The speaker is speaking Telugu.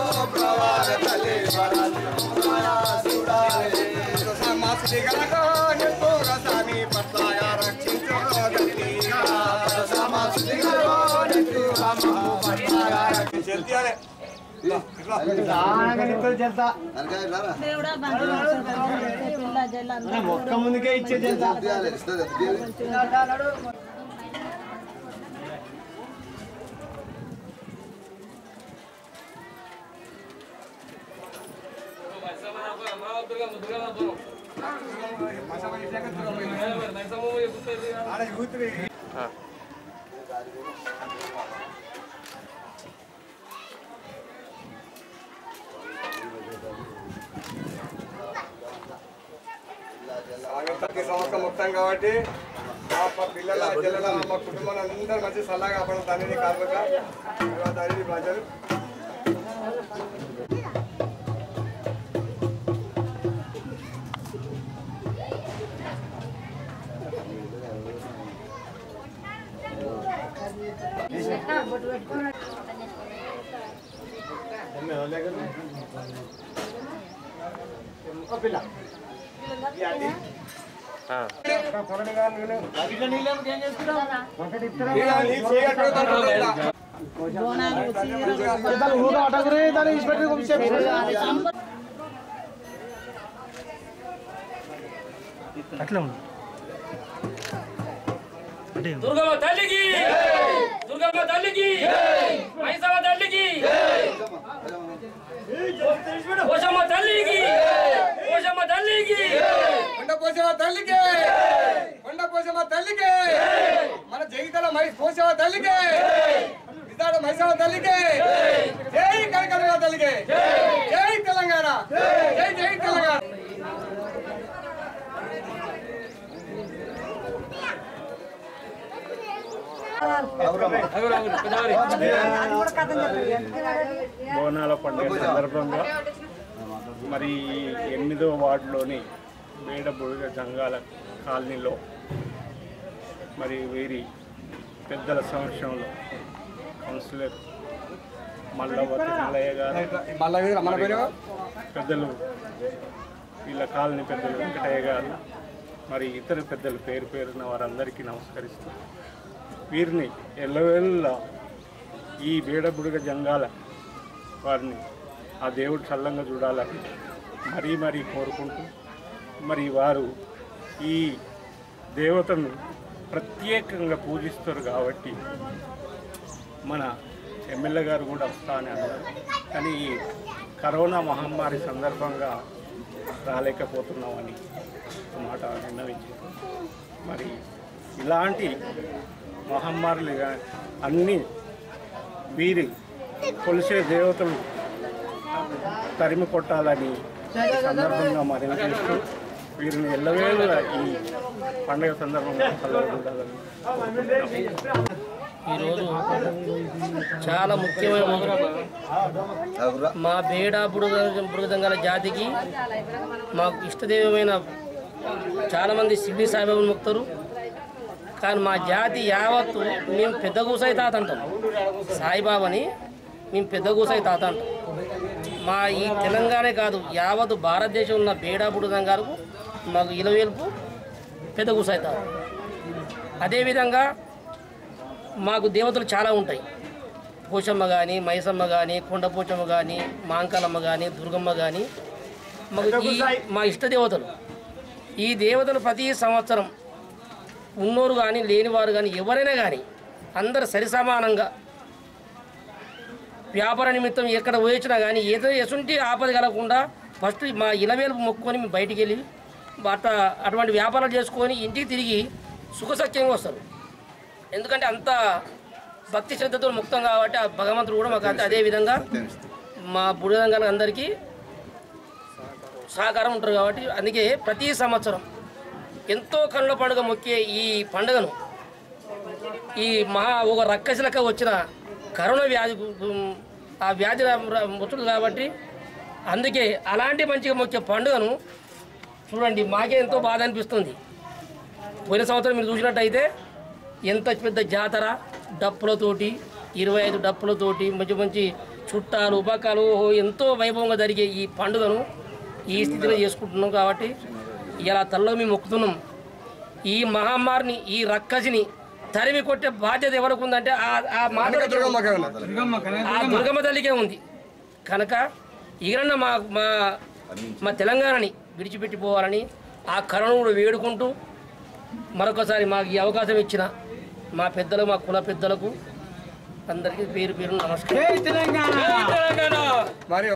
దేవుడా బండి జిల్లా జిల్లా ఒక్క ముందుకే ఇచ్చే జల్సా ప్రతి సంవత్సరం మొత్తం కాబట్టి మా ప- పిల్లల జల్లల మా కుటుంబాన్ని అందరూ మంచి సలహా కాపాడు తండ్రిని కార్మిక తండ్రిని ప్రజలు బోనాలు చీరలు అట్లా ఉంది దుర్గమ్మ తల్లికి దుర్గమ్మ తల్లికి మైసమ్మ తల్లికి పోషమ్మ తల్లికి పోషమ్మ తల్లికి కొండ పోసేవ తల్లికే కొండ పోసేవ తల్లికే మన జగితల మై పోసేవ తల్లికే విజాడ మైసవ తల్లికే జై కనకదుర్గ తల్లికే జై తెలంగాణ జై జై తెలంగాణ బోనాల పండుగ సందర్భంగా మరి ఎనిమిదో వార్డులోని మేడ బుడుగ జంగాల కాలనీలో మరి వీరి పెద్దల సమక్షంలో కౌన్సిలర్ మల్లవతి మల్లయ్య గారు మళ్ళా మన పేరు పెద్దలు వీళ్ళ కాలనీ పెద్దలు వెంకటయ్య గారు మరి ఇతర పెద్దలు పేరు పేరున వారందరికీ నమస్కరిస్తూ వీరిని ఎల్లవెల్ల ఈ బీడబుడుగ జంగాల వారిని ఆ దేవుడు చల్లంగా చూడాలని మరీ మరీ కోరుకుంటూ మరి వారు ఈ దేవతను ప్రత్యేకంగా పూజిస్తారు కాబట్టి మన ఎమ్మెల్యే గారు కూడా వస్తా అని అన్నారు కానీ ఈ కరోనా మహమ్మారి సందర్భంగా రాలేకపోతున్నామని ఒక మాట విన్నవించారు మరి ఇలాంటి మహమ్మారులు గా- అన్నీ వీరి కొలిసే దేవతలు తరిమి కొట్టాలని ఈ సందర్భంగా మరి చేస్తూ వీరిని ఎల్లవేళ ఈ పండుగ సందర్భంగా చల్లగా ఉండాలని ఈరోజు చాలా ముఖ్యమైన మా బేడా బుడుగ బుడుగదంగాల జాతికి మాకు ఇష్టదైవమైన చాలామంది షిర్డీ సాయిబాబాను మొక్కుతారు కానీ మా జాతి యావత్తు మేము పెద్ద కూసాయి తాత అంటాం సాయిబాబాని మేము పెద్ద కూసాయి తాత అంటాం మా ఈ తెలంగాణ కాదు యావత్ భారతదేశం ఉన్న బేడా బుడుగంగాలకు మాకు ఇలవేల్పు పెద్ద కూసాయి తాత అదేవిధంగా మాకు దేవతలు చాలా ఉంటాయి పోషమ్మ కానీ మైసమ్మ కానీ కొండపోచమ్మ కానీ మాంకాలమ్మ కానీ దుర్గమ్మ కానీ మాకు ఈ మా ఇష్ట దేవతలు ఈ దేవతలు ప్రతి సంవత్సరం ఉన్నోరు కానీ లేనివారు కానీ ఎవరైనా కానీ అందరు సరిసమానంగా వ్యాపార నిమిత్తం ఎక్కడ పోయించినా కానీ ఏదో ఎసుంటి ఆపద కలగకుండా ఫస్ట్ మా ఇలవేలుపు మొక్కుకొని మేము బయటికి వెళ్ళి అట్లా అటువంటి వ్యాపారాలు చేసుకొని ఇంటికి తిరిగి సుఖసత్యంగా వస్తారు ఎందుకంటే అంత భక్తి శ్రద్ధతో ముక్తం కాబట్టి ఆ భగవంతుడు కూడా మాకు అంతే అదే విధంగా మా బుడిదంగాల అందరికీ సహకారం ఉంటారు కాబట్టి అందుకే ప్రతి సంవత్సరం ఎంతో కనుల పండుగ మొక్కే ఈ పండుగను ఈ మహా ఒక రక్కసిలక వచ్చిన కరోనా వ్యాధి ఉమ్, ఆ వ్యాధి ముచ్చుడు కాబట్టి అందుకే అలాంటి మంచిగా మొక్కే పండుగను చూడండి మాకే ఎంతో బాధ అనిపిస్తుంది పోయిన సంవత్సరం మీరు చూసినట్టయితే ఎంత పెద్ద జాతర డప్పులతోటి ఇరవై ఐదు డప్పులతోటి మంచి మంచి చుట్టాలు ఉపకాలు ఎంతో వైభవంగా జరిగే ఈ పండుగను ఈ స్థితిలో చేసుకుంటున్నాం కాబట్టి ఇలా తల్లో మేము మొక్కుతున్నాం ఈ మహమ్మారిని ఈ రక్కసిని తరిమి కొట్టే బాధ్యత ఎవరికి ఉందంటే ఆ- ఆ మాట దుర్గమ్మకే ఉన్నది. ఆ దుర్గమ్మ తల్లికే ఉంది కనుక ఈరన్న మా మా మా తెలంగాణని విడిచిపెట్టిపోవాలని ఆ కరుణను కూడా వేడుకుంటూ మరొకసారి మాకు ఈ అవకాశం ఇచ్చిన మా పెద్దలకు మా కుల పెద్దలకు అందరికీ పేరు పేరు నమస్కారం మరి